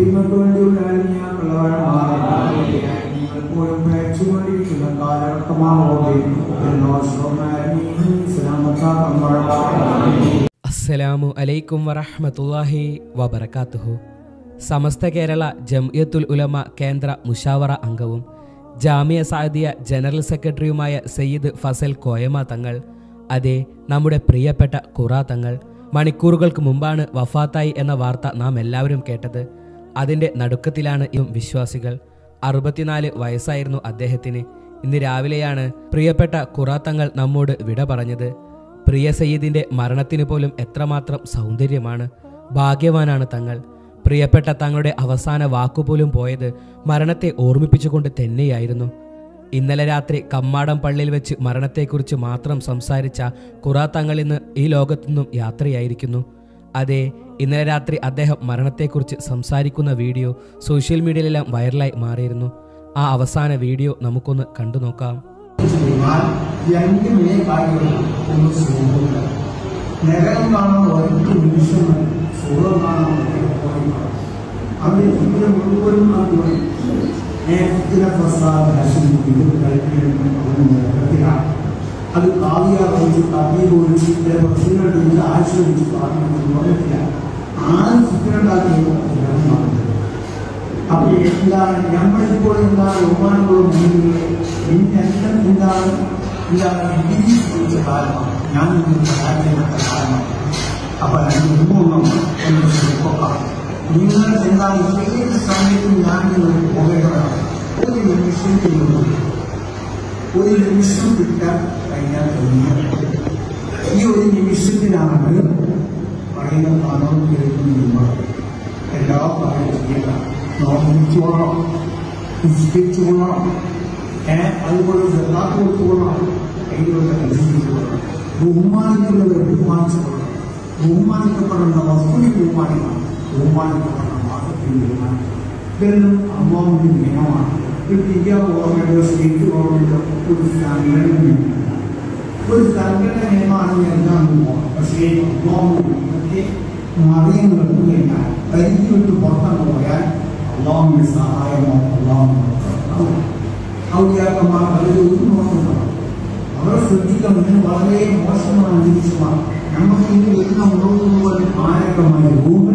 നിങ്ങൾക്ക് വേണ്ടിയുള്ള ആത്മീയമുള്ളവരമായ നിങ്ങളെപ്പോഴും പ്രേക്ഷിച്ചുകൊണ്ടിരിക്കുന്ന കാലഘട്ടമാണോടെ എല്ലാ ശ്രമവും സലാമത്താക്കമ്പഴമായ അസ്സലാമു അലൈക്കും വറഹ്മത്തുള്ളാഹി വബറകാതുഹു സമസ്ത കേരള ജംഇയത്തുൽ ഉലമ കേന്ദ്ര മുഷാവറ അംഗവും ജാമിയ സാദിയ ജനറൽ സെക്രട്ടറിയുമായ സയ്യിദ് ഫസൽ കോയമ തങ്ങൾ അതെ നമ്മുടെ പ്രിയപ്പെട്ട ഖുറ തങ്ങൾ മണിക്കൂറുകൾക്ക് മുമ്പാണ് വഫാത്തായി എന്ന വാർത്ത നാം എല്ലാവരും കേട്ടത് അതിൻ്റെ നടുക്കത്തിലാണ് ഈ വിശ്വാസികൾ അറുപത്തിനാല് വയസ്സായിരുന്നു അദ്ദേഹത്തിന് ഇന്ന് രാവിലെയാണ് പ്രിയപ്പെട്ട ഖുറ തങ്ങൾ നമ്മോട് വിട പറഞ്ഞത് പ്രിയ സയ്യിദിന്റെ മരണത്തിന് പോലും എത്രമാത്രം സൗന്ദര്യമാണ് ഭാഗ്യവാനാണ് തങ്ങൾ പ്രിയപ്പെട്ട തങ്ങളുടെ അവസാന വാക്കുപോലും പോയത് മരണത്തെ ഓർമ്മിപ്പിച്ചുകൊണ്ട് തന്നെയായിരുന്നു ഇന്നലെ രാത്രി കമ്മാടം പള്ളിയിൽ വെച്ച് മരണത്തെക്കുറിച്ച് മാത്രം സംസാരിച്ച ഖുറാ തങ്ങൾ ഇന്ന് ഈ ലോകത്തുനിന്നും യാത്രയായിരിക്കുന്നു അതെ ഇന്നലെ രാത്രി അദ്ദേഹം മരണത്തെക്കുറിച്ച് സംസാരിക്കുന്ന വീഡിയോ സോഷ്യൽ മീഡിയയിലെല്ലാം വൈറലായി മാറിയിരുന്നു ആ അവസാന വീഡിയോ നമുക്കൊന്ന് കണ്ടു നോക്കാം ചെയ്താൽ രണ്ട് മേ കാര്യങ്ങൾ ഒന്ന് സുഖമില്ല നഗരം കാണാൻ ഒരൊറ്റ നിമിഷം മതി. സുഖം കാണാൻ എപ്പോഴും അത് ഇതിനെ മുഴുവനും അതുപോലെ നേരത്തിലെ പ്രസാദ് ഹസൻ ഇത് കഴിക്കണം അത് കാവ്യ ഒഴിച്ച് കവിയെ ഒഴിച്ച് ചില ഭക്തികൾ ഒഴിച്ച് ആഴ്ച ഒഴിച്ച് പാടുന്നത് ലോകത്തില്ല ആര് ചിത്രമുണ്ടാക്കിയോ അപ്പൊ എന്താണ് നമ്മളിപ്പോൾ എന്താണ് ബഹുമാനങ്ങളും പിന്നെല്ലാം എന്താണ് എന്താണ് ഡിഗ്രി ചോദിച്ച കാലമാണ് ഞാൻ ഇന്ന് പരാജയപ്പെട്ട കാലമാണ് അപ്പൊ രണ്ട് മൂന്നും എന്ന് ചെറുപ്പക്കാർ നിങ്ങൾ എന്താണ് ഏത് സമയത്തും ഞാൻ നിങ്ങൾ പോകേണ്ടതാണ് ഒരു നിമിഷത്തിലുള്ളൂ ഒരു നിമിഷം കിട്ടാൻ കഴിഞ്ഞാൽ കഴിഞ്ഞാൽ ഈ ഒരു നിമിഷത്തിലാണ് പറയുന്ന പണം കേൾക്കുന്ന എല്ലാ കാര്യം ചെയ്യണം നോക്കിച്ചോളണം നിശ്ചയിച്ചുകൊള്ളണം ഏഹ് അതുപോലെ ജലാത്ത് കൊടുത്തുകൊള്ളണം കയ്യിലുള്ള അനുസരിച്ചുകൊള്ളണം ബഹുമാനിക്കുന്നവരെ ബഹുമാനിച്ചുകൊള്ളണം ബഹുമാനിക്കപ്പെടേണ്ട വസ്തുവിനെ ബഹുമാനിക്കണം ബഹുമാനിക്കപ്പെടേണ്ട മാസത്തിന് ബഹുമാനിക്കണം ഇതെല്ലാം അമ്മാവിന്റെ നിയമമാണ് ഒരു ഇന്ത്യ ഗവൺമെന്റോ സ്റ്റേറ്റ് ഗവൺമെന്റോ ഒരു സംഘടന ഒരു സംഘടന നിയമമാണെന്ന് എന്താണെന്ന് പോകാം പക്ഷേ അള്ളാഹുവിന്റെ മറിയങ്ങൾ കഴിഞ്ഞാൽ പരിധി വിട്ട് പുറത്തു പോയാൽ അള്ളാഹുവിന്റെ സഹായമോ അള്ളാഹു ഔദ്യാക്കന്മാർ വളരെ ഒരു നോക്കുന്നതാണ് അവർ ശ്രദ്ധിക്കണം ഇതിന് വളരെ മോശമായ അന്തരീക്ഷമാണ് നമുക്ക് ഇന്ന് വരുന്ന ഉറവ് മുഴുവൻ മാരകമായ റൂമിൽ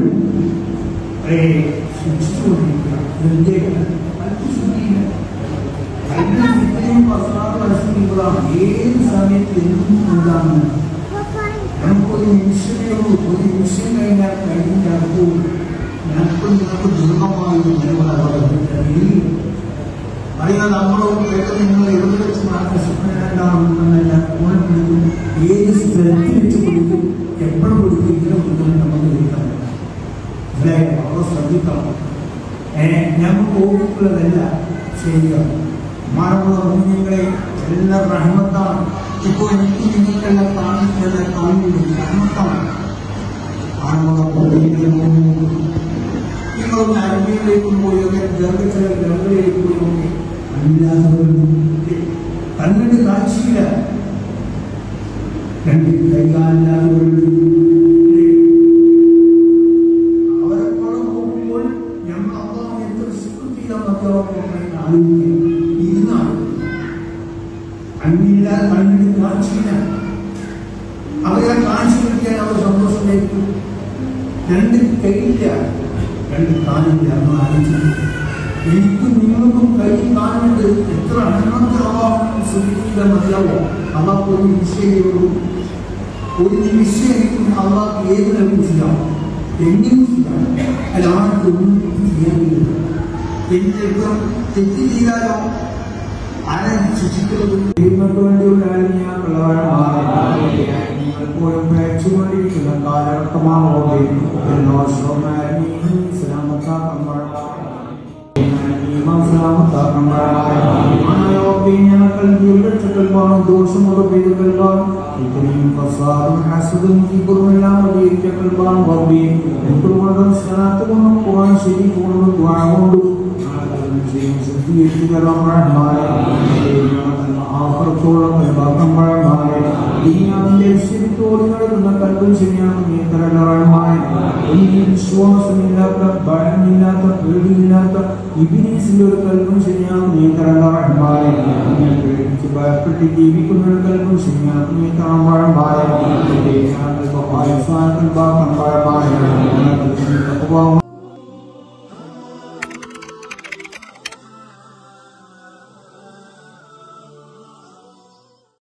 സൂക്ഷിച്ചുകൊണ്ടിരിക്കുക ശ്രദ്ധേയമാണ് മറ്റു ശുദ്ധിയില്ല അതിന്റെ ശുദ്ധിയും പസാറ് മനസ്സിലുള്ളതാണ് ഏത് സമയത്ത് എന്തും എന്താണ് നമുക്കൊരു നിമിഷമേ ഉള്ളൂ ഒരു നിമിഷം കഴിഞ്ഞാൽ കഴിഞ്ഞ അപ്പോൾ ഞങ്ങൾക്ക് നിങ്ങൾക്ക് ദുർഗമായ ഒരു നിലവാരം അറിയാതെ നമ്മളോട് കേട്ട് നിങ്ങൾ എവിടെ വെച്ച് മാനസികമെന്നല്ല ഫോൺ പിടിക്കും ഏത് സ്ഥലത്ത് വെച്ച് പിടിക്കും എപ്പോഴും പിടിക്കും ഇങ്ങനെ പിടിക്കും നമുക്ക് വിളിക്കാൻ അല്ലേ വളരെ ശ്രദ്ധിക്കണം ഏഹ് ഞങ്ങൾക്ക് ഓർക്കുള്ളതല്ല ചെയ്യുക മാനമുള്ള മൂല്യങ്ങളെ എല്ലാം റഹ്മത്താണ് ഇപ്പോൾ എനിക്ക് നിങ്ങൾക്കെല്ലാം കാണിക്കുന്നത് കാണുന്നത് റഹ്മത്താണ് മാനമുള്ള മൂല്യങ്ങളെ നിങ്ങളൊന്ന് അരബിയിലേക്കും പോയി അങ്ങനെ ഗർഭിച്ച ഗർഭയിലേക്ക് പോയി നോക്കി അല്ലാത്തവരും കണ്ണിന് കാഴ്ചയില്ല രണ്ട് കൈകാലില്ലാത്തവരുണ്ട് അവരെപ്പോഴും നോക്കുമ്പോൾ ഞങ്ങൾ അള്ളാഹു എത്ര ശുക്ർ ചെയ്യാൻ മതിയാവുമെന്ന് ആലോചിക്കുക ഇരുന്നാണ് കണ്ണില്ല കണ്ണിന് കാഴ്ചയില്ല അവരെ കാഴ്ച കിട്ടിയാൽ അവർ സന്തോഷത്തിലേക്ക് രണ്ട് കൈയില്ല രണ്ട് കാലില്ല എന്ന് ആലോചിച്ചു എനിക്കും നിങ്ങൾക്കും കൈ കാണുന്നത് എത്ര അന്നത്തെ അഭാവം ശ്രദ്ധിക്കില്ല മതിയാവോ അള്ളാഹ് ഒരു നിശ്ചയുള്ളൂ ഒരു നിമിഷം എനിക്കും അള്ളാഹ് ഏത് നിലവും ചെയ്യാം എങ്കിലും ചെയ്യാം അല്ലാതെ ഒന്നും ചെയ്യാൻ കഴിയില്ല എന്നിട്ടും തെറ്റ് ചെയ്താലോ ആരെ ശിക്ഷിക്കുന്നത് നിങ്ങൾക്ക് വേണ്ടിയുള്ള നിങ്ങളെപ്പോഴും പ്രേക്ഷിച്ചുകൊണ്ടിരിക്കുന്ന കാലഘട്ടമാണോടെ എല്ലാ ശ്രമവും സലാമത്താക്കമ്പഴ ദോഷമുള്ള പേരുകൾ ഇത്രയും പ്രസാദം ഹസദും കിബറുമെല്ലാം അധികരിക്കൽപ്പാൻ റബ്ബി മുട്ടുകൊണ്ടും സ്ഥലത്ത് കൊണ്ടും പോകാൻ ശരി കൊണ്ടും ദ്വാരകൊണ്ടും ആഫ്രത്തോളം ദുനിയാവിന്റെ വിശ്വത്തോട് നടക്കുന്ന കൽപ്പും ശരിയാണ് നീ തരകരമായ വിശ്വാസമില്ലാത്ത ഭയമില്ലാത്ത പേടിയില്ലാത്ത ഇബിനീസിന്റെ ഒരു കൽപ്പം ശരിയാകുന്ന തരംഗാഴന്മാരെ നിങ്ങൾ പേടിച്ച് ഭയപ്പെട്ട് ജീവിക്കുന്ന ഒരു കൽപ്പം ശരിയാകുന്ന തരംഗാഴന്മാരെ